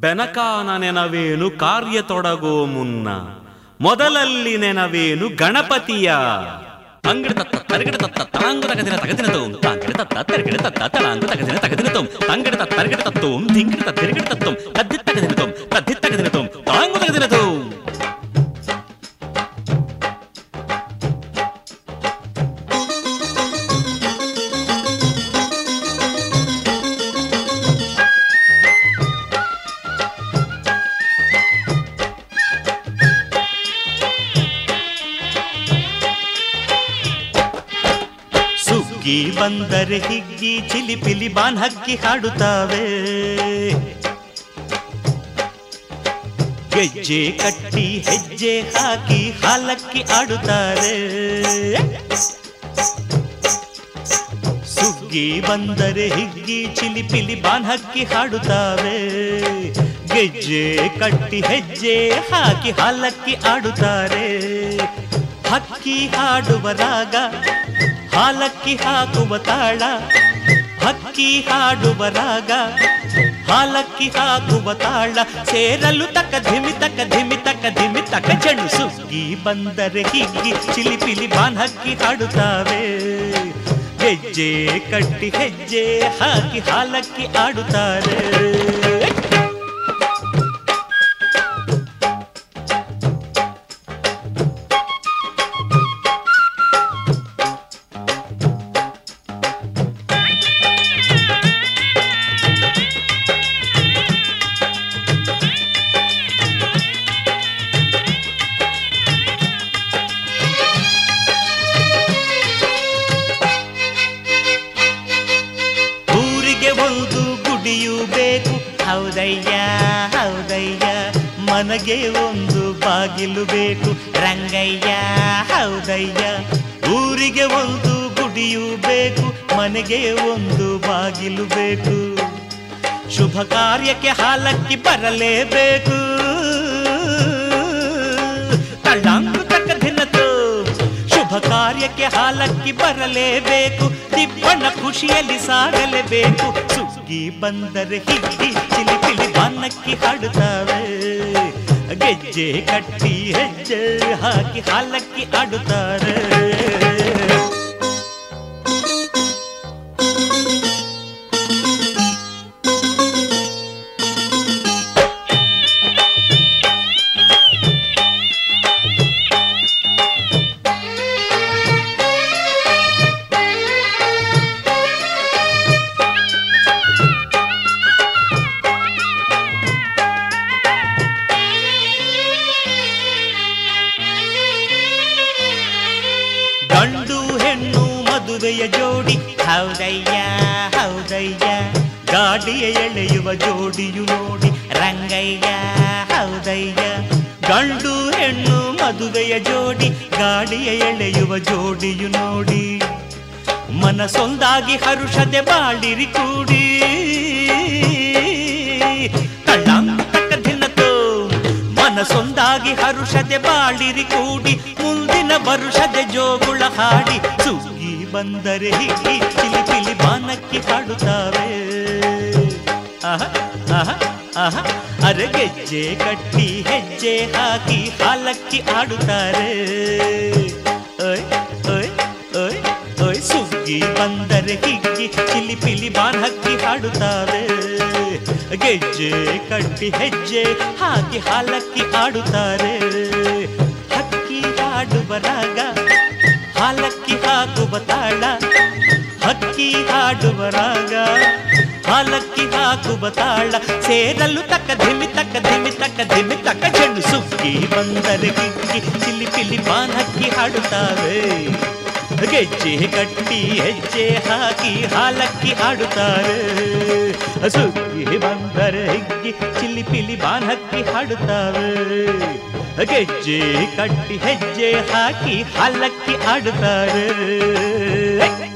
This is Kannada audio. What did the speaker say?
ಬೆನಕಾನ ನೆನವೇನು ಕಾರ್ಯ ತೊಡಗೋ ಮುನ್ನ ಮೊದಲಲ್ಲಿ ನೆನವೇನು ಗಣಪತಿಯ ತಂಗಿಡ ತತ್ತ ತರಗಿಡ ತತ್ತ ತಳಾಂಗು ತಗದಿನ ತಗದಿನ ತೋಂ ತಾಂಗಿಡ ತತ್ತ ತರಗಿಡ ತತ್ತ ತಳಾಂಗು ತಗದಿನ ತಗದಿನ ತೋಂ ತಂಗಿಡ ತತ್ತ ತರಗಿಡ ತತ್ತೋಂ ಧಿಂಗಿಡ ತತ್ತ ತಿರುಗಿಡ ತತ್ತೋಂ ತದ್ದಿತ್ ತಗದಿನ ತೋಂ ತದ್ದಿತ್ ತಗದಿನ ತೋಂ ತಳಾಂಗು ತಗದಿನ ತೋಂ ಸುಗ್ಗಿ ಬಂದರೆ ಹಿಗ್ಗಿ ಚಿಲಿಪಿಲಿ ಬಾನ್ ಹಕ್ಕಿ ಹಾಡುತ್ತಾವೆ ಗೆಜ್ಜೆ ಕಟ್ಟಿ ಹೆಜ್ಜೆ ಹಾಕಿ ಹಾಲಕ್ಕಿ ಆಡುತ್ತಾರೆ ಸುಗ್ಗಿ ಬಂದರೆ ಹಿಗ್ಗಿ ಚಿಲಿಪಿಲಿ ಬಾನ್ ಹಕ್ಕಿ ಹಾಡುತ್ತಾವೆ ಗೆಜ್ಜೆ ಕಟ್ಟಿ ಹೆಜ್ಜೆ ಹಾಕಿ ಹಾಲಕ್ಕಿ ಆಡುತ್ತಾರೆ ಹಕ್ಕಿ ಹಾಡುವ ರಾಗ ಹಾಲಕ್ಕಿ ಹಾಕುವ ತಾಳ ಹಕ್ಕಿ ಹಾಡುವ ರಾಗ ಹಾಲಕ್ಕಿ ಹಾಕುವ ತಾಳ ಸೇರಲು ತಕ್ಕ ಧಿಮಿ ತಕ್ಕ ಧಿಮಿ ತಕ್ಕ ಧಿಮಿ ತಕ್ಕ ಜಣು ಸುಗ್ಗಿ ಬಂದರೆ ಹಿಗ್ಗಿ ಚಿಲಿಪಿಲಿ ಬಾನ್ ಹಕ್ಕಿ ಹಾಡುತ್ತಾವೆ ಹೆಜ್ಜೆ ಕಟ್ಟಿ ಹೆಜ್ಜೆ ಹಾಕಿ ಹಾಲಕ್ಕಿ ಆಡುತ್ತಾರೆ ಊರಿಗೆ ಒಂದು ಗುಡಿಯು ಬೇಕು ಹೌದಯ್ಯ ಹೌದಯ್ಯ ಮನಗೆ ಒಂದು ಬಾಗಿಲು ಬೇಕು ರಂಗಯ್ಯ ಹೌದಯ್ಯ ಊರಿಗೆ ಒಂದು ಗುಡಿಯು ಬೇಕು ಮನೆಗೆ ಒಂದು ಬಾಗಿಲು ಬೇಕು ಶುಭ ಕಾರ್ಯಕ್ಕೆ ಹಾಲಕ್ಕಿ ಬರಲೇಬೇಕು ತಳ್ಳಾಂಕು ತಕ್ಕ ದಿನತು ಶುಭ ಕಾರ್ಯಕ್ಕೆ ಹಾಲಕ್ಕಿ ಬರಲೇಬೇಕು ದಿಬ್ಬನ ಖುಷಿಯಲ್ಲಿ ಸಾಗಲೇಬೇಕು ಸುಗ್ಗಿ ಬಂದರೆ ಹಿಗ್ಗಿ ಚಿಲಿಪಿಲಿ ಬಾನಕ್ಕಿ ಹಾಡುತ್ತಾವೆ ಗೆಜ್ಜೆ ಕಟ್ಟಿ ಹೆಜ್ಜೆ ಹಾಕಿ ಹಾಲಕ್ಕಿ ಆಡುತ್ತಾರೆ ಗಂಡು ಹೆಣ್ಣು ಮದುವೆಯ ಜೋಡಿ ಹೌದಯ್ಯ ಹೌದಯ್ಯ ಗಾಡಿಯ ಎಳೆಯುವ ಜೋಡಿಯು ನೋಡಿ ರಂಗಯ್ಯ ಹೌದಯ್ಯ ಗಂಡು ಹೆಣ್ಣು ಮದುವೆಯ ಜೋಡಿ ಗಾಡಿಯ ಎಳೆಯುವ ಜೋಡಿಯು ನೋಡಿ ಮನಸೊಂದಾಗಿ ಹರುಷದೆ ಬಾಳಿರಿ ಕೂಡಿ ಕಳ್ಳಾಂಗ ತಕ್ಕ ದಿನತು ಮನಸೊಂದಾಗಿ ಹರುಷದೆ ಬಾಳಿರಿ ಕೂಡಿ ಮುಂದಿನ ವರುಷದೆ ಜೋಗುಳ ಹಾಡಿ ಸುಗ್ಗಿ ಬಂದರೆ ಹಿಗ್ಗಿ ಚಿಲಿಪಿಲಿ ಬಾನಕ್ಕಿ ಹಾಡುತ್ತಾವೆ ಆಹ ಆಹ ಆಹ ಅರೆ ಗೆಜ್ಜೆ ಕಟ್ಟಿ ಹೆಜ್ಜೆ ಹಾಕಿ ಹಾಲಕ್ಕಿ ಆಡುತ್ತಾರೆ ಓಯ್ ಓಯ್ ಓಯ್ ಓಯ್ ಸುಗ್ಗಿ ಬಂದರೆ ಹಿಗ್ಗಿ ಚಿಲಿಪಿಲಿ ಬಾನ್ ಹಕ್ಕಿ ಹಾಡುತ್ತಾವೆ ಗೆಜ್ಜೆ ಕಟ್ಟಿ ಹೆಜ್ಜೆ ಹಾಕಿ ಹಾಲಕ್ಕಿ ಆಡುತ್ತಾರೆ ಹಕ್ಕಿ ಹಾಡುವ ರಾಗ ಹಾಲಕ್ಕಿ ಹಾಕುವ ತಾಳ ಹಕ್ಕಿ ಹಾಡುವ ರಾಗ ಹಾಲಕ್ಕಿ ಹಾಕುವ ತಾಳ ಸೇರಲು ತಕ್ಕ ಧಿಮಿ ತಕ್ಕ ಧಿಮಿ ತಕ್ಕ ಧಿಮಿ ತಕ್ಕ ಚೆಂಡು ಸುಗ್ಗಿ ಬಂದರೆ ಕಿಕ್ಕಿ ಚಿಲಿ ಪಿಲಿ ಬಾನ್ ಹಕ್ಕಿ ಹಾಡುತ್ತಾವೆ ಗೆಜ್ಜೆ ಕಟ್ಟಿ ಹೆಜ್ಜೆ ಹಾಕಿ ಹಾಲಕ್ಕಿ ಆಡುತ್ತಾರೆ ಸುಗ್ಗಿ ಬಂದರೆ ಹಿಗ್ಗಿ ಚಿಲ್ಲಿ ಪಿಲಿ ಬಾನ್ ಹಕ್ಕಿ ಹಾಡುತ್ತಾವೆ ಗೆಜ್ಜೆ ಕಟ್ಟಿ ಹೆಜ್ಜೆ ಹಾಕಿ ಹಾಲಕ್ಕಿ ಆಡುತ್ತಾರೆ